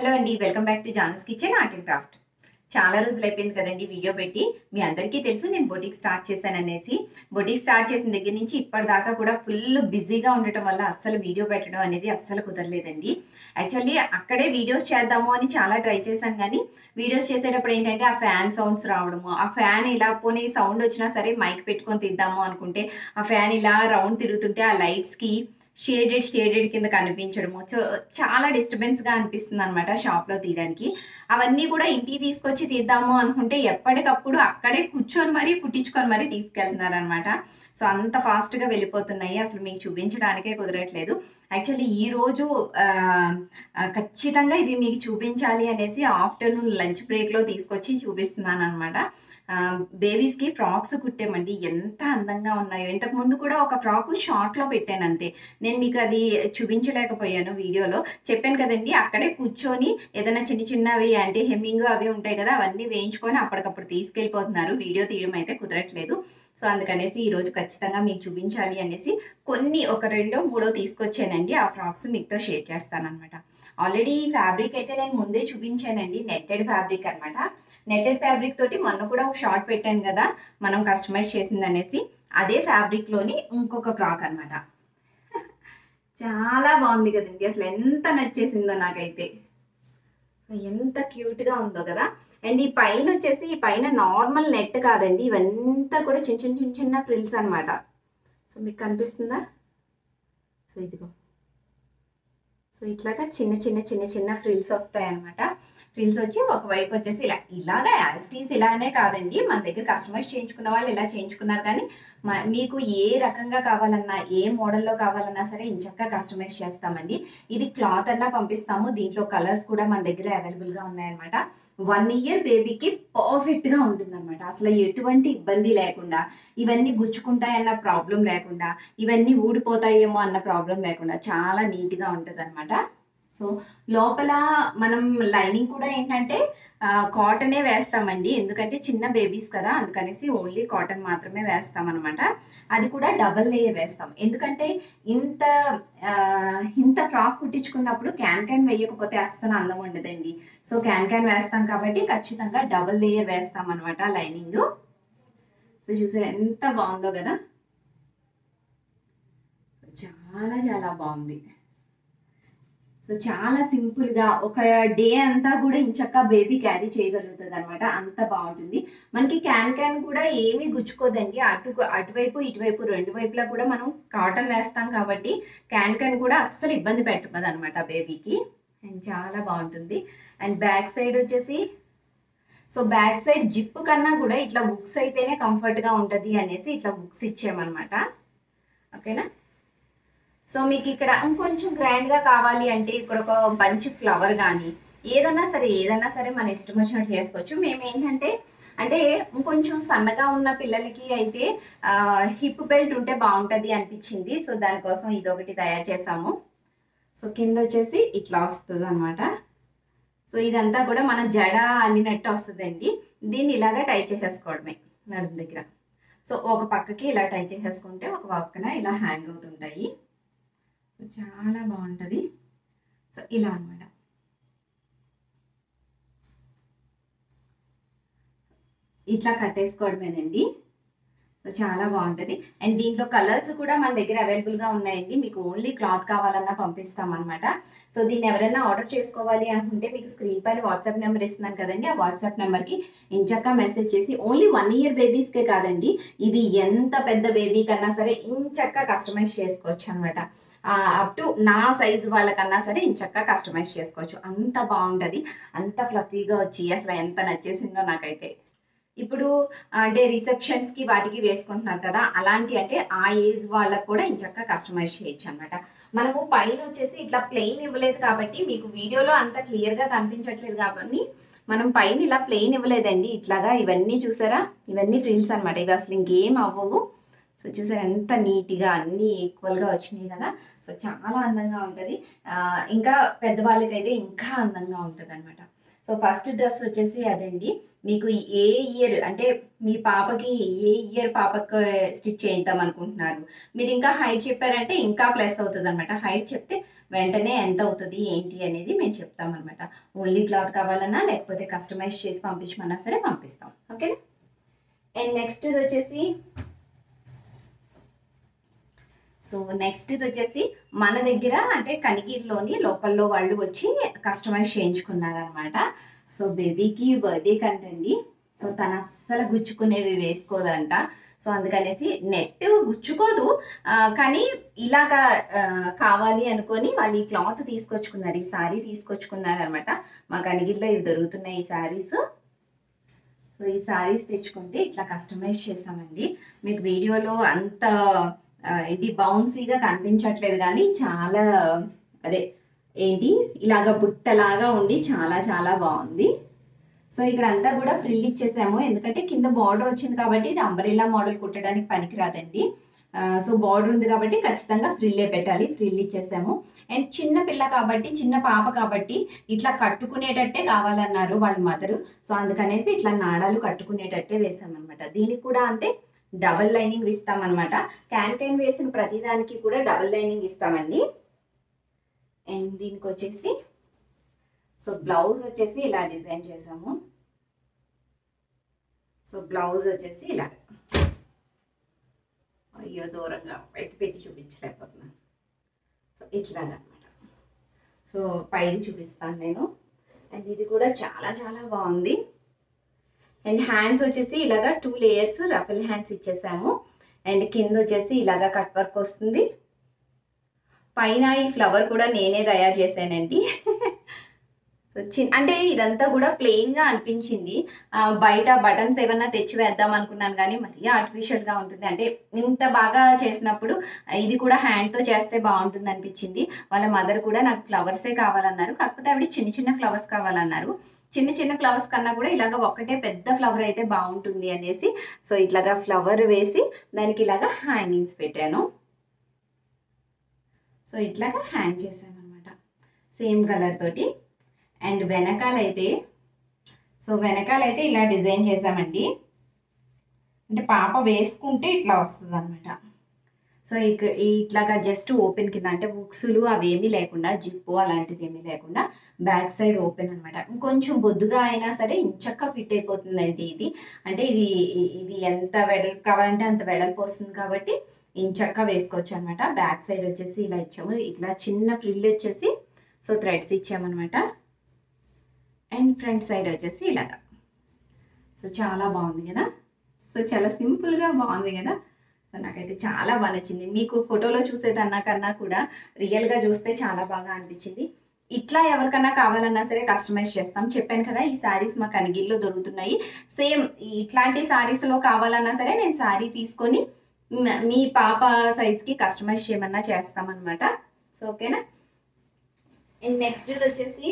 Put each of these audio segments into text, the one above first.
hello అండి welcome back to Janu's kitchen art and craft చాలా రోజులు అయిపోయింది కదండి వీడియో పెట్టి మీ అందరికీ తెలుసు నేను బొటిక్ స్టార్ట్ చేశాను అనేసి బొటిక్ స్టార్ట్ చేసిన దగ్గర నుంచి ఇప్పటిదాకా కూడా ఫుల్ బిజీగా ఉండటం వల్ల అస్సలు వీడియో పెట్టడం అనేది అస్సలు కుదరలేదండి యాక్చువల్లీ అక్కడే వీడియోస్ చేద్దాము అని చాలా ట్రై చేశాను కానీ వీడియోస్ చేసేటప్పుడు ఏంటంటే ఆ ఫ్యాన్ సౌండ్స్ రావడము ఆ ఫ్యాన్ ఇలా పోనీ సౌండ్ వచ్చినా సరే మైక్ పెట్టుకొని తీద్దాము అనుకుంటే ఆ ఫ్యాన్ ఇలా రౌండ్ తిరుగుతుంటే ఆ లైట్స్కి షేడెడ్ షేడెడ్ కింద కనిపించడము సో చాలా డిస్టర్బెన్స్గా అనిపిస్తుంది అనమాట షాప్లో తీయడానికి అవన్నీ కూడా ఇంటికి తీసుకొచ్చి తీద్దాము అనుకుంటే ఎప్పటికప్పుడు అక్కడే కూర్చొని మరీ కుట్టించుకొని మరీ తీసుకెళ్తున్నారు అనమాట సో అంత ఫాస్ట్గా వెళ్ళిపోతున్నాయి అసలు మీకు చూపించడానికే కుదరట్లేదు యాక్చువల్లీ ఈరోజు ఖచ్చితంగా ఇవి మీకు చూపించాలి అనేసి ఆఫ్టర్నూన్ లంచ్ బ్రేక్లో తీసుకొచ్చి చూపిస్తున్నాను అనమాట బేబీస్కి ఫ్రాక్స్ కుట్టామండి ఎంత అందంగా ఉన్నాయో ఇంతకు ముందు కూడా ఒక ఫ్రాక్ షార్ట్లో పెట్టాను అంతే నేను మీకు అది చూపించలేకపోయాను వీడియోలో చెప్పాను కదండి అక్కడే కూర్చొని ఏదైనా చిన్న చిన్నవి అంటే హెమ్మింగ్ అవి ఉంటాయి కదా అవన్నీ వేయించుకొని అప్పటికప్పుడు తీసుకెళ్ళిపోతున్నారు వీడియో తీయడం అయితే కుదరట్లేదు సో అందుకనేసి ఈరోజు ఖచ్చితంగా మీకు చూపించాలి అనేసి కొన్ని ఒక రెండో మూడో తీసుకొచ్చానండి ఆ ఫ్రాక్స్ మీతో షేర్ చేస్తానమాట ఆల్రెడీ ఈ ఫ్యాబ్రిక్ అయితే నేను ముందే చూపించానండి నెట్టెడ్ ఫ్యాబ్రిక్ అనమాట నెట్టెడ్ ఫ్యాబ్రిక్ తోటి మొన్న కూడా ఒక షార్ట్ పెట్టాను కదా మనం కస్టమైజ్ చేసింది అనేసి అదే ఫ్యాబ్రిక్లోని ఇంకొక ఫ్రాక్ అనమాట చాలా బాగుంది కదండి అసలు ఎంత నచ్చేసిందో నాకైతే ఎంత క్యూట్గా ఉందో కదా అండ్ ఈ పైన వచ్చేసి ఈ పైన నార్మల్ నెట్ కాదండి ఇవంతా కూడా చిన్న చిన్న చిన్న చిన్న ఫ్రిల్స్ అనమాట సో మీకు కనిపిస్తుందా సో ఇదిగో సో ఇట్లాగా చిన్న చిన్న చిన్న చిన్న ఫ్రిల్స్ వస్తాయి అనమాట ఫ్రిల్స్ వచ్చి ఒకవైపు వచ్చేసి ఇలా ఇలాగా యాస్టీస్ ఇలానే కాదండి మన దగ్గర కస్టమైజ్ చేయించుకున్న వాళ్ళు ఇలా చేయించుకున్నారు కానీ మీకు ఏ రకంగా కావాలన్నా ఏ మోడల్లో కావాలన్నా సరే ఇంచక్క కస్టమైజ్ చేస్తామండి ఇది క్లాత్ అన్నా పంపిస్తాము దీంట్లో కలర్స్ కూడా మన దగ్గర అవైలబుల్గా ఉన్నాయన్నమాట వన్ ఇయర్ బేబీకి పర్ఫెక్ట్గా ఉంటుందన్నమాట అసలు ఎటువంటి ఇబ్బంది లేకుండా ఇవన్నీ గుచ్చుకుంటాయన్న ప్రాబ్లం లేకుండా ఇవన్నీ ఊడిపోతాయేమో అన్న ప్రాబ్లం లేకుండా చాలా నీట్గా ఉంటుంది అనమాట సో లోపల మనం లైనింగ్ కూడా ఏంటంటే కాటనే వేస్తామండి ఎందుకంటే చిన్న బేబీస్ కదా అందుకనేసి ఓన్లీ కాటన్ మాత్రమే వేస్తామన్నమాట అది కూడా డబల్ లేయర్ వేస్తాం ఎందుకంటే ఇంత ఇంత ఫ్రాక్ కుట్టించుకున్నప్పుడు క్యాన్ క్యాన్ వేయకపోతే అస్సలు అందం ఉండదండి సో క్యాన్ క్యాన్ వేస్తాం కాబట్టి ఖచ్చితంగా డబల్ లేయర్ వేస్తాం అనమాట లైనింగ్ సో చూసారు ఎంత బాగుందో కదా చాలా చాలా బాగుంది సో చాలా సింపుల్గా ఒక డే అంతా కూడా ఇంచక్క బేబీ క్యారీ చేయగలుగుతుంది అనమాట అంత బాగుంటుంది మనకి క్యాన్ క్యాన్ కూడా ఏమీ గుచ్చుకోదండి అటు అటువైపు ఇటువైపు రెండు వైపులా కూడా మనం కాటన్ వేస్తాం కాబట్టి క్యాన్ క్యాన్ కూడా అస్సలు ఇబ్బంది పెట్టదు అనమాట బేబీకి అండ్ చాలా బాగుంటుంది అండ్ బ్యాక్ సైడ్ వచ్చేసి సో బ్యాక్ సైడ్ జిప్ కన్నా కూడా ఇట్లా బుక్స్ అయితేనే కంఫర్ట్గా ఉంటుంది అనేసి ఇట్లా బుక్స్ ఇచ్చామన్నమాట ఓకేనా సో మీకు ఇక్కడ ఇంకొంచెం గ్రాండ్గా కావాలి అంటే ఇక్కడ ఒక బంచ్ ఫ్లవర్ కానీ ఏదన్నా సరే ఏదన్నా సరే మన ఇష్టం వచ్చినట్టు చేసుకోవచ్చు మేము ఏంటంటే అంటే ఇంకొంచెం సన్నగా ఉన్న పిల్లలకి అయితే హిప్ బెల్ట్ ఉంటే బాగుంటుంది అనిపించింది సో దానికోసం ఇదొకటి తయారు చేసాము సో కింద వచ్చేసి ఇట్లా వస్తుంది అనమాట సో ఇదంతా కూడా మన జడ అల్లినట్టు వస్తుందండి దీన్ని ఇలాగా టై చేసేసుకోవడమే నడుము దగ్గర సో ఒక పక్కకి ఇలా టై చేసేసుకుంటే ఒక పక్కన ఇలా హ్యాంగ్ అవుతుంటాయి సో చాలా బాగుంటుంది సో ఇలా అనమాట ఇట్లా కట్టేసుకోవడమేనండి సో చాలా బాగుంటుంది అండ్ దీంట్లో కలర్స్ కూడా మన దగ్గర అవైలబుల్గా ఉన్నాయండి మీకు ఓన్లీ క్లాత్ కావాలన్నా పంపిస్తాం అనమాట సో దీన్ని ఎవరైనా ఆర్డర్ చేసుకోవాలి అనుకుంటే మీకు స్క్రీన్ పైన వాట్సాప్ నెంబర్ ఇస్తున్నాను కదండి ఆ వాట్సాప్ నెంబర్కి ఇంచక్క మెసేజ్ చేసి ఓన్లీ వన్ ఇయర్ బేబీస్కే కాదండి ఇది ఎంత పెద్ద బేబీ కన్నా సరే ఇంచక్క కస్టమైజ్ చేసుకోవచ్చు అనమాట అప్ టు నా సైజు వాళ్ళకన్నా సరే ఇంచక్క కస్టమైజ్ చేసుకోవచ్చు అంత బాగుంటుంది అంత ఫ్లఫీగా వచ్చి అసలు ఎంత నచ్చేసిందో నాకైతే ఇప్పుడు అంటే రిసెప్షన్స్కి వాటికి వేసుకుంటున్నారు కదా అలాంటి అంటే ఆ ఏజ్ వాళ్ళకు కూడా ఇంచక్క కస్టమైజ్ చేయొచ్చు అనమాట మనము పైన వచ్చేసి ఇట్లా ప్లెయిన్ ఇవ్వలేదు కాబట్టి మీకు వీడియోలో అంత క్లియర్గా కనిపించట్లేదు కాబట్టి మనం పైన ఇలా ప్లెయిన్ ఇవ్వలేదండి ఇట్లాగా ఇవన్నీ చూసారా ఇవన్నీ ఫ్రిల్స్ అనమాట ఇవి అసలు ఇంకేం అవ్వవు సో చూసారు ఎంత నీట్గా అన్నీ ఈక్వల్గా వచ్చినాయి కదా సో చాలా అందంగా ఉంటుంది ఇంకా పెద్దవాళ్ళకైతే ఇంకా అందంగా ఉంటుంది అనమాట సో ఫస్ట్ డ్రెస్ వచ్చేసి అదండి మీకు ఏ ఇయర్ అంటే మీ పాపకి ఏ ఇయర్ పాపకి స్టిచ్ చేద్దాం అనుకుంటున్నారు మీరు ఇంకా హైట్ చెప్పారంటే ఇంకా ప్లస్ అవుతుంది అనమాట హైట్ చెప్తే వెంటనే ఎంత అవుతుంది ఏంటి అనేది మేము చెప్తామన్నమాట ఓన్లీ క్లాత్ కావాలన్నా లేకపోతే కస్టమైజ్ చేసి పంపించమన్నా సరే పంపిస్తాం ఓకే అండ్ నెక్స్ట్ ఇది వచ్చేసి సో నెక్స్ట్ ఇది వచ్చేసి మన దగ్గర అంటే కనిగిరిలోని లోకల్లో వాళ్ళు వచ్చి కస్టమైజ్ చేయించుకున్నారనమాట సో బేబీకి బర్త్డే కంటండి సో తను అస్సలు గుచ్చుకునేవి వేసుకోదంట సో అందుకనేసి నెట్ గుచ్చుకోదు ఆ, కానీ ఇలాగా ఆ, కావాలి అనుకొని వాళ్ళు ఈ క్లాత్ తీసుకొచ్చుకున్నారు ఈ శారీ తీసుకొచ్చుకున్నారు అనమాట మా కనిగిరిలో ఇవి దొరుకుతున్నాయి ఈ శారీస్ సో ఈ శారీస్ తెచ్చుకుంటే ఇట్లా కస్టమైజ్ చేసామండి మీకు వీడియోలో అంత ఆ, ఏంటి బౌన్సీగా కనిపించట్లేదు కానీ చాలా అదే ఏంటి ఇలాగ బుట్టలాగా ఉండి చాలా చాలా బాగుంది సో ఇక్కడ అంతా కూడా ఫ్రిల్ ఇచ్చేసాము ఎందుకంటే కింద బార్డర్ వచ్చింది కాబట్టి ఇది అంబ్రెల్లా మోడల్ కుట్టడానికి పనికిరాదండి ఆ, సో బార్డర్ ఉంది కాబట్టి ఖచ్చితంగా ఫ్రిల్లే పెట్టాలి ఫ్రిల్ ఇచ్చేసాము అండ్ చిన్న పిల్ల కాబట్టి చిన్న పాప కాబట్టి ఇట్లా కట్టుకునేటట్టే కావాలన్నారు వాళ్ళ మదరు సో అందుకనేసి ఇట్లా నాడాలు కట్టుకునేటట్టే వేసామన్నమాట దీనికి కూడా అంతే డబల్ లైనింగ్ ఇస్తామన్నమాట క్యాన్ క్యాన్ వేసిన ప్రతిదానికి కూడా డబల్ లైనింగ్ ఇస్తామండి అండ్ దీనికి వచ్చేసి సో బ్లౌజ్ వచ్చేసి ఇలా డిజైన్ చేసాము సో బ్లౌజ్ వచ్చేసి ఇలా అయ్యో దూరంగా బయట పెట్టి చూపించలేకపోతున్నాను సో ఇట్లాగనమాట సో పైది చూపిస్తాను నేను అండ్ ఇది కూడా చాలా చాలా బాగుంది అండ్ హ్యాండ్స్ వచ్చేసి ఇలాగా టూ లేయర్స్ రఫల్ హ్యాండ్స్ ఇచ్చేసాము అండ్ కింద వచ్చేసి ఇలాగా కట్ వర్క్ వస్తుంది పైన ఈ ఫ్లవర్ కూడా నేనే తయారు చేశానండి సో చిన్ అంటే ఇదంతా కూడా ప్లెయిన్గా అనిపించింది ఆ, బయట బటన్స్ ఏమన్నా తెచ్చి వేద్దాం అనుకున్నాను కానీ మరీ ఆర్టిఫిషియల్గా ఉంటుంది అంటే ఇంత బాగా చేసినప్పుడు ఆ, ఇది కూడా హ్యాండ్తో చేస్తే బాగుంటుంది అనిపించింది వాళ్ళ మదర్ కూడా నాకు ఫ్లవర్సే కావాలన్నారు కాకపోతే ఆవిడ చిన్న చిన్న ఫ్లవర్స్ కావాలన్నారు చిన్న చిన్న ఫ్లవర్స్ కన్నా కూడా ఇలాగ ఒక్కటే పెద్ద ఫ్లవర్ అయితే బాగుంటుంది అనేసి సో ఇట్లాగా ఫ్లవర్ వేసి దానికి ఇలాగా హ్యాంగింగ్స్ పెట్టాను సో ఇట్లాగా హ్యాంగ్ చేశాను అనమాట సేమ్ కలర్ తోటి అండ్ వెనకాలైతే సో వెనకాలైతే ఇలా డిజైన్ చేసామండి అంటే పాప వేసుకుంటే ఇట్లా వస్తుంది అనమాట సో ఇక ఇట్లాగా జస్ట్ ఓపెన్ కింద అంటే బుక్స్లు అవేమీ లేకుండా జిప్పు అలాంటిది ఏమీ లేకుండా బ్యాక్ సైడ్ ఓపెన్ అనమాట ఇంకొంచెం బొద్దుగా అయినా సరే ఇంచక్క ఫిట్ అయిపోతుందండి ఇది అంటే ఇది ఇది ఎంత వెడల్పు కావాలంటే అంత వెడల్పు వస్తుంది కాబట్టి ఇంచక్క వేసుకోవచ్చు అనమాట బ్యాక్ సైడ్ వచ్చేసి ఇలా ఇచ్చాము ఇట్లా చిన్న ఫ్రిల్ వచ్చేసి సో థ్రెడ్స్ ఇచ్చామన్నమాట అండ్ ఫ్రంట్ సైడ్ వచ్చేసి ఇలాగా సో చాలా బాగుంది కదా సో చాలా సింపుల్గా బాగుంది కదా సో నాకైతే చాలా బాగా నచ్చింది మీకు ఫోటోలో చూసేదన్నా కన్నా కూడా రియల్గా చూస్తే చాలా బాగా అనిపించింది ఇట్లా ఎవరికన్నా కావాలన్నా సరే కస్టమైజ్ చేస్తాం చెప్పాను కదా ఈ శారీస్ మా కనిగిల్లో దొరుకుతున్నాయి సేమ్ ఇట్లాంటి శారీస్లో కావాలన్నా సరే నేను శారీ తీసుకొని మ- మీ పాప సైజ్కి కస్టమైజ్ చేయమన్నా చేస్తామన్నమాట సో ఓకేనా నెక్స్ట్ ఇది వచ్చేసి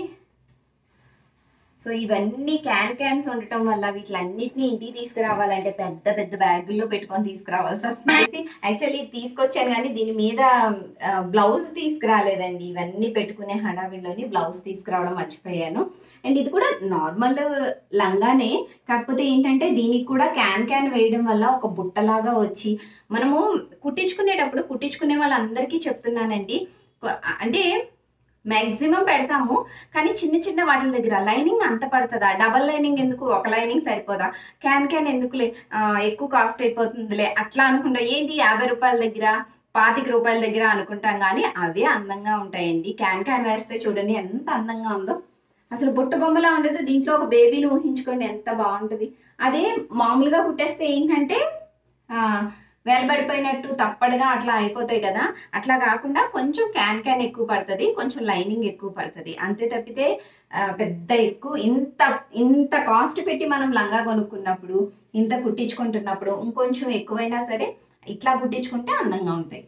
సో ఇవన్నీ క్యాన్ క్యాన్స్ ఉండటం వల్ల వీటిలన్నిటిని ఇంటికి తీసుకురావాలంటే పెద్ద పెద్ద బ్యాగుల్లో పెట్టుకొని తీసుకురావాల్సి వస్తుంది యాక్చువల్లీ తీసుకొచ్చాను కానీ దీని మీద బ్లౌజ్ తీసుకురాలేదండి ఇవన్నీ పెట్టుకునే హడావిడిలోని బ్లౌజ్ తీసుకురావడం మర్చిపోయాను అండ్ ఇది కూడా నార్మల్ లంగానే కాకపోతే ఏంటంటే దీనికి కూడా క్యాన్ క్యాన్ వేయడం వల్ల ఒక బుట్టలాగా వచ్చి మనము కుట్టించుకునేటప్పుడు కుట్టించుకునే వాళ్ళందరికీ చెప్తున్నానండి కొ- అంటే మ్యాక్సిమం పెడతాము కానీ చిన్న చిన్న వాటి దగ్గర లైనింగ్ అంత పడుతుందా డబల్ లైనింగ్ ఎందుకు ఒక లైనింగ్ సరిపోదా క్యాన్ క్యాన్ ఎందుకులే ఆ, ఎక్కువ కాస్ట్ అయిపోతుందిలే అట్లా అనుకుంటా ఏంటి యాభై రూపాయల దగ్గర పాతిక రూపాయల దగ్గర అనుకుంటాం కానీ అవే అందంగా ఉంటాయండి క్యాన్ క్యాన్ వేస్తే చూడండి ఎంత అందంగా ఉందో అసలు బుట్ట బొమ్మలా ఉండదు దీంట్లో ఒక బేబీని ఊహించుకోండి ఎంత బాగుంటుంది అదే మామూలుగా కుట్టేస్తే ఏంటంటే ఆ, వేలబడిపోయినట్టు తప్పడుగా అట్లా అయిపోతాయి కదా అట్లా కాకుండా కొంచెం క్యాన్ క్యాన్ ఎక్కువ పడుతుంది కొంచెం లైనింగ్ ఎక్కువ పడుతుంది అంతే తప్పితే ఆ, పెద్ద ఎక్కువ ఇంత ఇంత కాస్ట్ పెట్టి మనం లంగా కొనుక్కున్నప్పుడు ఇంత కుట్టించుకుంటున్నప్పుడు ఇంకొంచెం ఎక్కువైనా సరే ఇట్లా కుట్టించుకుంటే అందంగా ఉంటాయి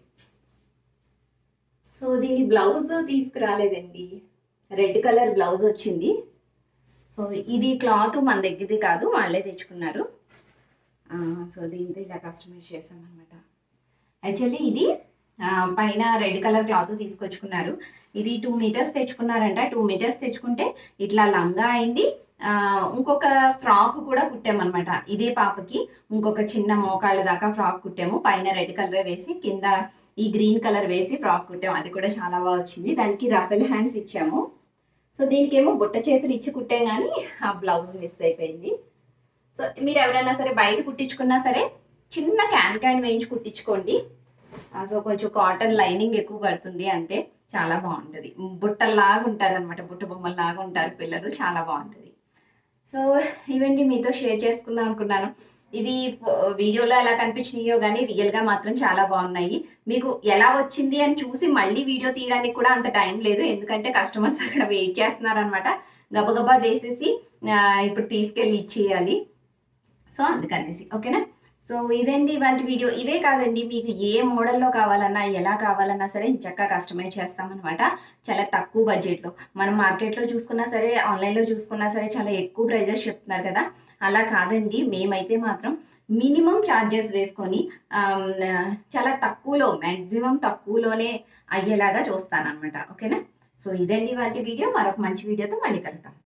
సో దీని బ్లౌజ్ తీసుకురాలేదండి రెడ్ కలర్ బ్లౌజ్ వచ్చింది సో ఇది క్లాత్ మన దగ్గరది కాదు వాళ్ళే తెచ్చుకున్నారు ఆ, సో దీంతో ఇలా కస్టమైజ్ చేసాం అనమాట యాక్చువల్లీ ఇది ఆ, పైన రెడ్ కలర్ క్లాత్ తీసుకొచ్చుకున్నారు ఇది టూ మీటర్స్ తెచ్చుకున్నారంట టూ మీటర్స్ తెచ్చుకుంటే ఇట్లా లంగా అయింది ఆ, ఇంకొక ఫ్రాక్ కూడా కుట్టామన్నమాట ఇదే పాపకి ఇంకొక చిన్న మోకాళ్ళ దాకా ఫ్రాక్ కుట్టాము పైన రెడ్ కలర్ వేసి కింద ఈ గ్రీన్ కలర్ వేసి ఫ్రాక్ కుట్టాం అది కూడా చాలా బాగా వచ్చింది దానికి రఫెల్ హ్యాండ్స్ ఇచ్చాము సో దీనికేమో బుట్ట చేతులు ఇచ్చి కుట్టాం కానీ ఆ బ్లౌజ్ మిస్ అయిపోయింది సో మీరు ఎవరైనా సరే బయట కుట్టించుకున్నా సరే చిన్న క్యాన్ క్యాన్ వేయించి కుట్టించుకోండి ఆ, సో కొంచెం కాటన్ లైనింగ్ ఎక్కువ పడుతుంది అంతే చాలా బాగుంటుంది బుట్టల్లాగా ఉంటారు అనమాట బుట్ట బొమ్మల్లాగా ఉంటారు పిల్లలు చాలా బాగుంటుంది సో ఇవండి మీతో షేర్ చేసుకుందాం అనుకున్నాను ఇవి ఫో- వీడియోలో ఎలా కనిపించినాయో కానీ రియల్గా మాత్రం చాలా బాగున్నాయి మీకు ఎలా వచ్చింది అని చూసి మళ్ళీ వీడియో తీయడానికి కూడా అంత టైం లేదు ఎందుకంటే కస్టమర్స్ అక్కడ వెయిట్ చేస్తున్నారు అనమాట గబగబా వేసేసి ఆ, ఇప్పుడు తీసుకెళ్ళి ఇచ్చేయాలి సో అందుకనేసి ఓకేనా సో ఇదండి ఇవాళ వీడియో ఇవే కాదండి మీకు ఏ మోడల్లో కావాలన్నా ఎలా కావాలన్నా సరే చక్కగా కస్టమైజ్ చేస్తామన్నమాట చాలా తక్కువ బడ్జెట్లో మనం మార్కెట్లో చూసుకున్నా సరే ఆన్లైన్లో చూసుకున్నా సరే చాలా ఎక్కువ ప్రైజెస్ చెప్తున్నారు కదా అలా కాదండి మేమైతే మాత్రం మినిమం ఛార్జెస్ వేసుకొని ఆమ్, చాలా తక్కువలో మ్యాక్సిమం తక్కువలోనే అయ్యేలాగా చూస్తానన్నమాట ఓకేనా సో ఇదండి వాళ్ళ వీడియో మరొక మంచి వీడియోతో మళ్ళీ కలుద్దాం